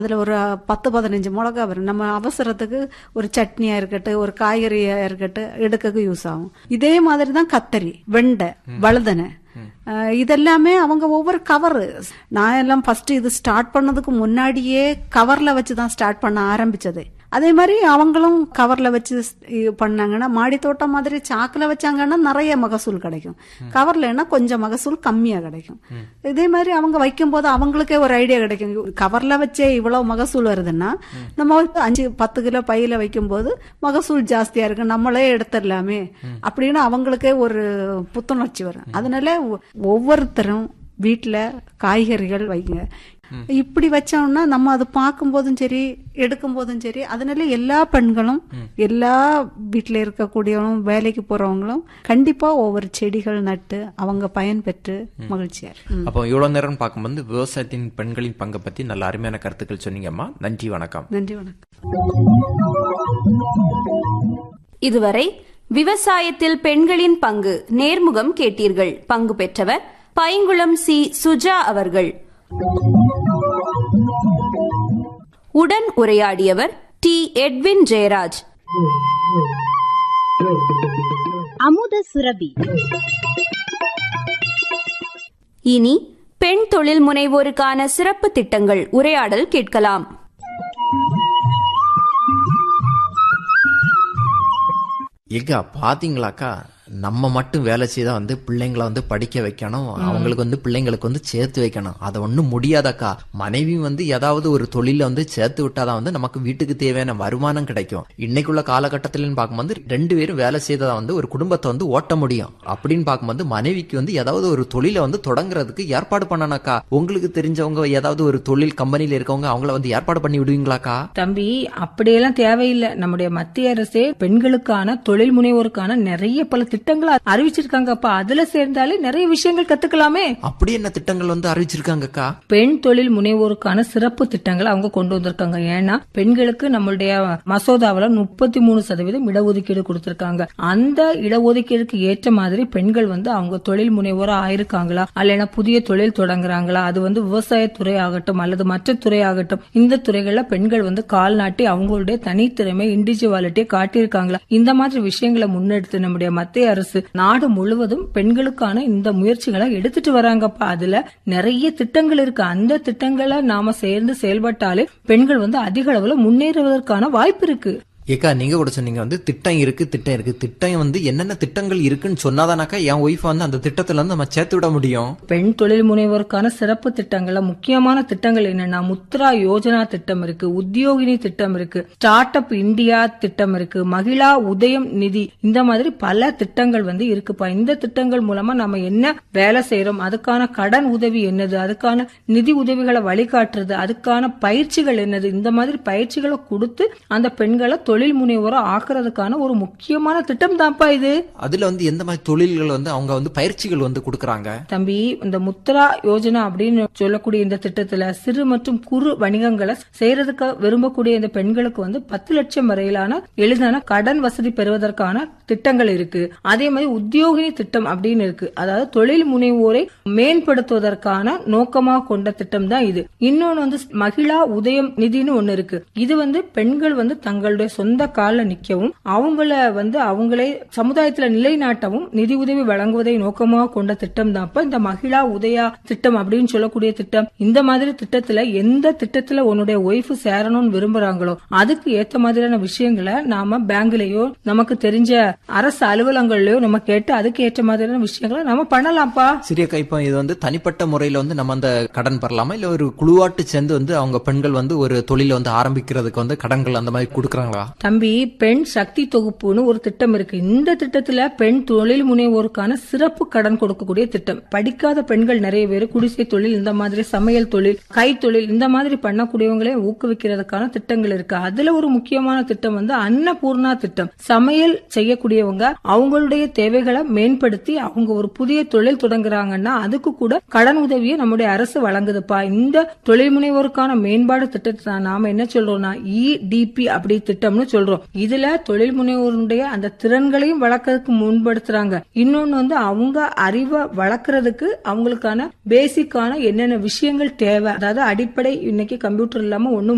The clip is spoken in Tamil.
அதுல ஒரு பத்து பதினஞ்சு மிளகா வரும் நம்ம அவசரத்துக்கு ஒரு சட்னியா இருக்கட்டும் ஒரு காய்கறியா இருக்கட்டும் எடுக்கக்கு யூஸ் ஆகும் இதே மாதிரி தான் கத்தரி வெண்டை வழுதனை அஹ் இதெல்லாமே அவங்க ஒவ்வொரு கவர் நான் எல்லாம் ஃபர்ஸ்ட் இது ஸ்டார்ட் பண்ணதுக்கு முன்னாடியே கவர்ல வச்சு தான் ஸ்டார்ட் பண்ண ஆரம்பிச்சது அதே மாதிரி அவங்களும் கவர்ல வச்சு இது பண்ணாங்கன்னா மாடி தோட்டம் மாதிரி சாக்குல வச்சாங்கன்னா நிறைய மகசூல் கிடைக்கும் கவர்லன்னா கொஞ்சம் மகசூல் கம்மியா கிடைக்கும் இதே மாதிரி அவங்க வைக்கும் போது அவங்களுக்கே ஒரு ஐடியா கிடைக்கும் கவர்ல வச்சே இவ்வளவு மகசூல் வருதுன்னா நம்ம வந்து அஞ்சு பத்து கிலோ பையில வைக்கும் போது மகசூல் ஜாஸ்தியா இருக்கு நம்மளே எடுத்துடலாமே அப்படின்னு அவங்களுக்கே ஒரு புத்துணர்ச்சி வரும் அதனால ஒ- ஒவ்வொருத்தரும் வீட்டுல காய்கறிகள் வைங்க இப்படி வச்சோம்னா நம்ம அது பார்க்கும் போதும் சரி எடுக்கும் போதும் சரி அதனால எல்லா பெண்களும் எல்லா வீட்டுல இருக்கக்கூடியவங்களும் வேலைக்கு போறவங்களும் கண்டிப்பா ஒவ்வொரு செடிகள் நட்டு அவங்க பயன் பெற்று மகிழ்ச்சியா இருக்கும். அப்போ இவ்வளவு நேரம் பார்க்கும்போது விவசாயத்தின் பெண்களின் பங்கை பத்தி நல்ல அருமையான கருத்துக்கள் சொன்னீங்கம்மா நன்றி வணக்கம் நன்றி வணக்கம் இதுவரை விவசாயத்தில் பெண்களின் பங்கு நேர்முகம் கேட்டீர்கள் பங்கு பெற்றவர் பைங்குளம் சி சுஜா அவர்கள் உடன் உரையாடியவர் டி எட்வின் ஜெயராஜ் அமுத சுரபி இனி பெண் தொழில் முனைவோருக்கான சிறப்பு திட்டங்கள் உரையாடல் கேட்கலாம் ஏக்கா பாத்தீங்களாக்கா நம்ம மட்டும் வேலை செய்தா வந்து பிள்ளைங்களை வந்து படிக்க வைக்கணும் அவங்களுக்கு வந்து பிள்ளைங்களுக்கு வந்து சேர்த்து வைக்கணும் அதை ஒண்ணும் முடியாதக்கா மனைவி வந்து ஏதாவது ஒரு தொழில வந்து சேர்த்து விட்டாதான் வந்து நமக்கு வீட்டுக்கு தேவையான வருமானம் கிடைக்கும் இன்னைக்குள்ள காலகட்டத்திலன்னு பார்க்கும்போது ரெண்டு பேரும் வேலை செய்ததா வந்து ஒரு குடும்பத்தை வந்து ஓட்ட முடியும் அப்படின்னு பார்க்கும்போது மனைவிக்கு வந்து ஏதாவது ஒரு தொழிலை வந்து தொடங்குறதுக்கு ஏற்பாடு பண்ணணும்க்கா உங்களுக்கு தெரிஞ்சவங்க ஏதாவது ஒரு தொழில் கம்பெனில இருக்கவங்க அவங்கள வந்து ஏற்பாடு பண்ணி விடுவீங்களாக்கா தம்பி அப்படியெல்லாம் தேவையில்லை நம்முடைய மத்திய அரசே பெண்களுக்கான தொழில் முனைவோருக்கான நிறைய பல திட்டங்களை அறிவிச்சிருக்காங்கப்பா அதுல சேர்ந்தாலே நிறைய விஷயங்கள் கத்துக்கலாமே அப்படி என்ன திட்டங்கள் வந்து அறிவிச்சிருக்காங்கக்கா பெண் தொழில் முனைவோருக்கான சிறப்பு திட்டங்களை அவங்க கொண்டு வந்திருக்காங்க ஏன்னா பெண்களுக்கு நம்மளுடைய மசோதாவுல முப்பத்தி மூணு சதவீதம் இடஒதுக்கீடு கொடுத்திருக்காங்க அந்த இடஒதுக்கீடுக்கு ஏற்ற மாதிரி பெண்கள் வந்து அவங்க தொழில் முனைவோரா ஆயிருக்காங்களா அல்லனா புதிய தொழில் தொடங்குறாங்களா அது வந்து விவசாயத்துறை ஆகட்டும் அல்லது மற்ற துறை ஆகட்டும் இந்த துறைகள்ல பெண்கள் வந்து கால் நாட்டி அவங்களுடைய தனித்திறமை இண்டிவிஜுவாலிட்டியை காட்டியிருக்காங்களா இந்த மாதிரி விஷயங்களை முன்னெடுத்து நம்முடைய மத்திய அரசு நாடு முழுவதும் பெண்களுக்கான இந்த முயற்சிகளை எடுத்துட்டு வராங்கப்பா அதுல நிறைய திட்டங்கள் இருக்கு அந்த திட்டங்களை நாம சேர்ந்து செயல்பட்டாலே பெண்கள் வந்து அதிக அளவுல முன்னேறுவதற்கான வாய்ப்பு இருக்கு ஏக்கா நீங்க கூட சொன்னீங்க வந்து திட்டம் இருக்கு திட்டம் இருக்கு திட்டம் வந்து என்னென்ன திட்டங்கள் இருக்குன்னு சொன்னாதானாக்கா என் ஒய்ஃப் வந்து அந்த திட்டத்துல வந்து நம்ம சேர்த்து விட முடியும் பெண் தொழில் முனைவோருக்கான சிறப்பு திட்டங்கள்ல முக்கியமான திட்டங்கள் என்னன்னா முத்ரா யோஜனா திட்டம் இருக்கு உத்தியோகினி திட்டம் இருக்கு ஸ்டார்ட் அப் இந்தியா திட்டம் இருக்கு மகிழா உதயம் நிதி இந்த மாதிரி பல திட்டங்கள் வந்து இருக்குப்பா இந்த திட்டங்கள் மூலமா நம்ம என்ன வேலை செய்யறோம் அதுக்கான கடன் உதவி என்னது அதுக்கான நிதி உதவிகளை வழிகாட்டுறது அதுக்கான பயிற்சிகள் என்னது இந்த மாதிரி பயிற்சிகளை கொடுத்து அந்த பெண்களை தொழில் முனைவோரா ஆக்குறதுக்கான ஒரு முக்கியமான திட்டம் தான்ப்பா இது அதுல வந்து எந்த மாதிரி தொழில்கள் வந்து அவங்க வந்து பயிற்சிகள் வந்து கொடுக்கறாங்க தம்பி இந்த முத்ரா யோஜனா அப்படின்னு சொல்லக்கூடிய இந்த திட்டத்துல சிறு மற்றும் குறு வணிகங்களை செய்யறதுக்கு விரும்பக்கூடிய இந்த பெண்களுக்கு வந்து பத்து லட்சம் வரையிலான எளிதான கடன் வசதி பெறுவதற்கான திட்டங்கள் இருக்கு அதே மாதிரி உத்தியோகினி திட்டம் அப்படின்னு இருக்கு அதாவது தொழில் முனைவோரை மேம்படுத்துவதற்கான நோக்கமாக கொண்ட திட்டம் தான் இது இன்னொன்னு வந்து மகிழா உதயம் நிதின்னு ஒண்ணு இருக்கு இது வந்து பெண்கள் வந்து தங்களுடைய சொந்த கால நிக்கவும் அவங்கள வந்து அவங்களே சமுதாயத்துல நிலைநாட்டவும் நிதி உதவி வழங்குவதை நோக்கமாக கொண்ட திட்டம் தான் இந்த மகிழா உதயா திட்டம் அப்படின்னு சொல்லக்கூடிய திட்டம் இந்த மாதிரி திட்டத்துல எந்த திட்டத்துல உன்னுடைய ஒய்ஃப் சேரணும்னு விரும்புறாங்களோ அதுக்கு ஏத்த மாதிரியான விஷயங்களை நாம பேங்க்லயோ நமக்கு தெரிஞ்ச அரசு அலுவலகங்கள்லயோ நம்ம கேட்டு அதுக்கு ஏற்ற மாதிரியான விஷயங்களை நம்ம பண்ணலாம்ப்பா சரியக்கா இப்போ இது வந்து தனிப்பட்ட முறையில வந்து நம்ம அந்த கடன் பெறலாமா இல்ல ஒரு குழுவாட்டு சேர்ந்து வந்து அவங்க பெண்கள் வந்து ஒரு தொழிலை வந்து ஆரம்பிக்கிறதுக்கு வந்து கடன்கள் அந்த மாதிரி கொடுக்கறாங்களா தம்பி பெண் சக்தி தொகுப்புன்னு ஒரு திட்டம் இருக்கு இந்த திட்டத்துல பெண் தொழில் முனைவோருக்கான சிறப்பு கடன் கொடுக்கக்கூடிய திட்டம் படிக்காத பெண்கள் நிறைய பேர் குடிசை தொழில் இந்த மாதிரி சமையல் தொழில் கைத்தொழில் இந்த மாதிரி பண்ணக்கூடியவங்களே ஊக்குவிக்கிறதுக்கான திட்டங்கள் இருக்கு அதுல ஒரு முக்கியமான திட்டம் வந்து அன்னபூர்ணா திட்டம் சமையல் செய்யக்கூடியவங்க அவங்களுடைய தேவைகளை மேம்படுத்தி அவங்க ஒரு புதிய தொழில் தொடங்குறாங்கன்னா அதுக்கு கூட கடன் உதவியை நம்முடைய அரசு வழங்குதுப்பா இந்த தொழில் முனைவோருக்கான மேம்பாடு திட்டத்தை நாம என்ன சொல்றோம்னா இடிபி அப்படி திட்டம்னு சொல்றோம் இதுல தொழில் முனைவோருடைய அந்த திறன்களையும் வளர்க்கறதுக்கு முன்படுத்துறாங்க இன்னொன்னு வந்து அவங்க அறிவை வளர்க்கறதுக்கு அவங்களுக்கான பேசிக்கான என்னென்ன விஷயங்கள் தேவை அதாவது அடிப்படை இன்னைக்கு கம்ப்யூட்டர் இல்லாம ஒண்ணும்